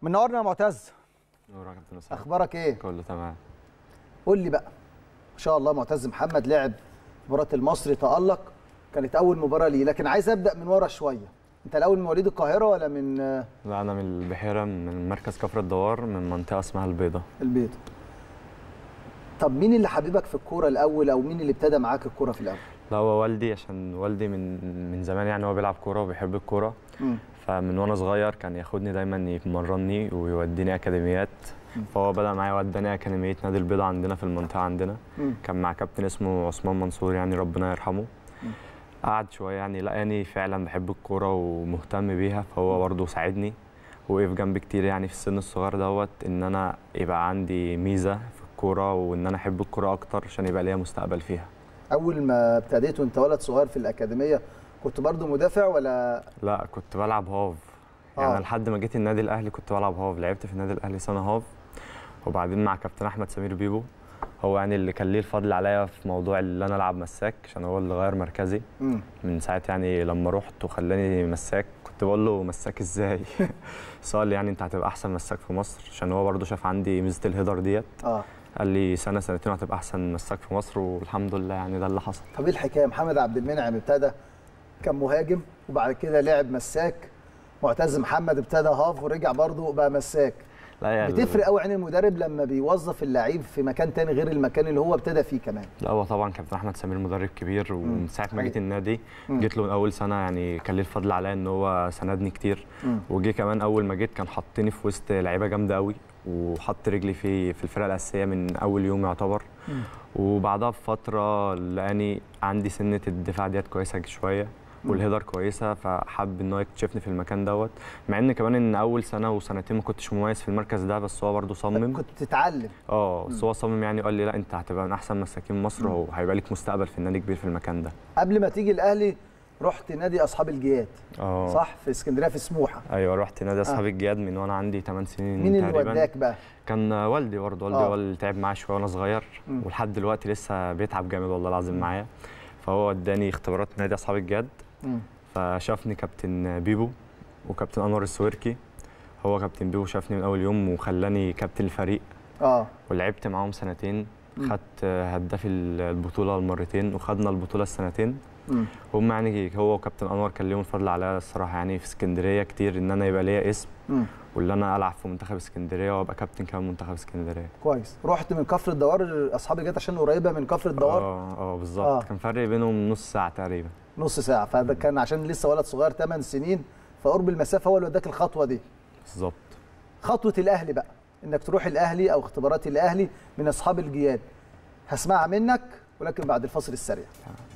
منورنا يا معتز نور يا كابتن اسامه اخبارك ايه كله تمام قول لي بقى ما شاء الله معتز محمد لعب مباراه المصري تالق كانت اول مباراه ليه لكن عايز ابدا من ورا شويه انت الاول من مواليد القاهره ولا من آه، لا انا من البحيره من مركز كفر الدوار من منطقه اسمها البيضه البيت طب مين اللي حبيبك في الكوره الاول او مين اللي ابتدى معاك الكوره في الاول لا هو والدي عشان والدي من من زمان يعني هو بيلعب كوره وبيحب الكوره مم. فمن وانا صغير كان ياخدني دايما يمرني ويوديني اكاديميات فهو بدا معايا وداني اكاديميه نادي البيضه عندنا في المنطقه عندنا مم. كان مع كابتن اسمه عثمان منصور يعني ربنا يرحمه قعد شويه يعني لقاني فعلا بحب الكوره ومهتم بيها فهو برضه ساعدني وقف جنبي كتير يعني في السن الصغير دوت ان انا يبقى عندي ميزه في الكوره وان انا احب الكوره اكتر عشان يبقى ليا مستقبل فيها اول ما ابتديت وانت ولد صغير في الاكاديميه كنت برضو مدافع ولا لا كنت بلعب هاف يعني آه. لحد ما جيت النادي الاهلي كنت بلعب هاف لعبت في النادي الاهلي سنه هاف وبعدين مع كابتن احمد سمير بيبو هو يعني اللي كان ليه الفضل عليا في موضوع اللي انا العب مساك عشان هو اللي غير مركزي مم. من ساعه يعني لما رحت وخلاني مساك كنت بقول له مساك ازاي بس هو قال لي يعني انت هتبقى احسن مساك في مصر عشان هو برضه شاف عندي ميزه الهيدر ديت اه قال لي سنه سنتين هتبقى احسن مساك في مصر والحمد لله يعني ده اللي حصل طب ايه الحكايه محمد عبد المنعم ابتدى كان مهاجم وبعد كده لعب مساك معتز محمد ابتدى هاف ورجع برضه بقى مساك لا يا بتفرق قوي عين المدرب لما بيوظف اللعيب في مكان تاني غير المكان اللي هو ابتدى فيه كمان لا هو طبعا كابتن احمد سمير مدرب كبير ومن ساعه ما جيت حقيقي. النادي مم. جيت له من اول سنه يعني كان ليه الفضل عليا ان هو سندني كتير مم. وجي كمان اول ما جيت كان حطني في وسط لعيبه جامده قوي وحط رجلي في في الفرقه الاساسيه من اول يوم يعتبر مم. وبعدها بفتره لقاني عندي سنه الدفاع ديت كويسه شويه والهيدر كويسه فحب ان هو يكتشفني في المكان دوت مع ان كمان ان اول سنه وسنتين ما كنتش مميز في المركز ده بس هو برضه صمم كنت تتعلم اه بس هو صمم يعني وقال لي لا انت هتبقى من احسن مساكين مصر وهيبقى لك مستقبل في النادي كبير في المكان ده قبل ما تيجي الاهلي رحت نادي اصحاب الجياد اه صح في اسكندريه في سموحه ايوه رحت نادي اصحاب الجياد من وانا عندي 8 سنين مين اللي تقريبا وداك بقى كان والدي برضه والدي آه. هو اللي تعب معايا شويه وانا صغير مم. ولحد دلوقتي لسه بيتعب جامد والله العظيم معايا فهو اداني اختبارات نادي اصحاب الجياد مم. فشافني كابتن بيبو وكابتن انور السويركي هو كابتن بيبو شافني من اول يوم وخلاني كابتن الفريق اه ولعبت معاهم سنتين مم. خدت هداف البطوله المرتين وخدنا البطوله السنتين مم. هم يعني هو وكابتن انور كان ليهم الفضل عليا الصراحه يعني في اسكندريه كتير ان انا يبقى ليا اسم مم. واللي انا العب في منتخب اسكندريه وابقى كابتن كمان منتخب اسكندريه كويس رحت من كفر الدوار اصحاب الجياد عشان قريبه من كفر الدوار اه اه بالظبط آه. كان فرق بينهم نص ساعه تقريبا نص ساعه فده كان عشان لسه ولد صغير 8 سنين فقرب المسافه هو اللي وداك الخطوه دي بالظبط خطوه الاهلي بقى انك تروح الاهلي او اختبارات الاهلي من اصحاب الجياد هسمعها منك ولكن بعد الفصل السريع